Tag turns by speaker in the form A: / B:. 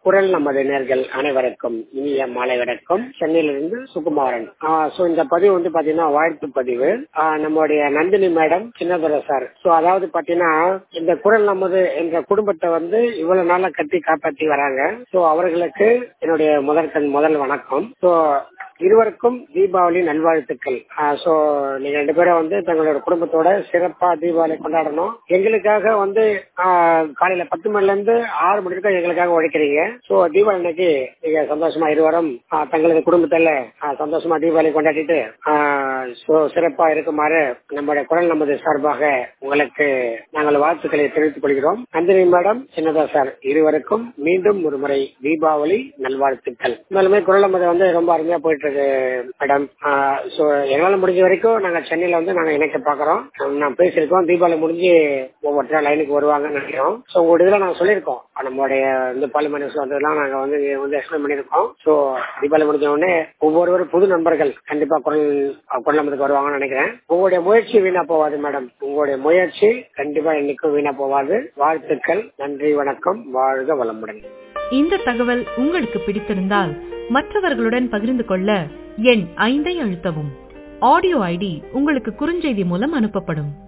A: குரல் நமது நேர்கள் அனைவருக்கும் இனிய மாலை வணக்கம் சென்னையிலிருந்து சுகுமாரன் சோ இந்த பதிவு வந்து பாத்தீங்கன்னா வாழ்த்து பதிவு ஆஹ் நம்மளுடைய Nandini madam Chinnadurai sir so அதாவது பாத்தீங்கன்னா இந்த குரல் நமது என்ற குடும்பத்தை வந்து இவ்வளவு நாளா கட்டி காப்பாற்றி வராங்க சோ அவர்களுக்கு என்னுடைய முதற்கண் முதல் வணக்கம் சோ இருவருக்கும் தீபாவளி நல்வாழ்த்துக்கள் சோ நீங்க ரெண்டு பேரும் வந்து தங்களோட குடும்பத்தோட சிறப்பா தீபாவளி கொண்டாடணும் எங்களுக்காக வந்து ஆஹ் காலையில பத்து மணில இருந்து ஆறு மணி வரைக்கும் எங்களுக்காக உழைக்கிறீங்க சோ தீபாவளி அன்னைக்கு நீங்க சந்தோஷமா இருவரும் ஆஹ் தங்களது குடும்பத்துல ஆஹ் சந்தோஷமா தீபாவளி கொண்டாடிட்டு சோ சிறப்பா இருக்குமாறு நம்முடைய குரல் நமது சார்பாக உங்களுக்கு நாங்கள் வாழ்த்துக்களை தெரிவித்துக் கொள்கிறோம் நந்தினி மேடம் சின்னதா சார் இருவருக்கும் மீண்டும் ஒரு முறை தீபாவளி நல்வாழ்த்துக்கள் மேலுமே குரல் நமது வந்து ரொம்ப அருமையா போயிட்டு இருக்கு மேடம் சோ எங்களால முடிஞ்ச வரைக்கும் நாங்க சென்னையில வந்து நாங்க இணைக்க பாக்குறோம் நான் பேசியிருக்கோம் தீபாவளி முடிஞ்சு ஒவ்வொருத்தர லைனுக்கு வருவாங்கன்னு நினைக்கிறோம் சோ உங்க இதுல நாங்க சொல்லியிருக்கோம் நம்மளுடைய இந்த பார்லிமெண்ட் வந்ததெல்லாம் நாங்க வந்து வந்து எக்ஸ்பிளைன் பண்ணிருக்கோம் சோ தீபாவளி முடிஞ்ச உடனே ஒவ்வொருவரும் புது நண்பர்கள் கண்டிப்பா குரல் குரல் நமதுக்கு வருவாங்கன்னு நினைக்கிறேன் உங்களுடைய முயற்சி வீணா போவாது மேடம் உங்களுடைய முயற்சி கண்டிப்பா என்னைக்கும் வீணா போவாது வாழ்த்துக்கள் நன்றி வணக்கம் வாழ்க வளமுடன்
B: இந்த தகவல் உங்களுக்கு பிடித்திருந்தால் மற்றவர்களுடன் பகிர்ந்து கொள்ள எண் ஐந்தை அழுத்தவும் ஆடியோ ஐடி உங்களுக்கு குறுஞ்செய்தி மூலம் அனுப்பப்படும்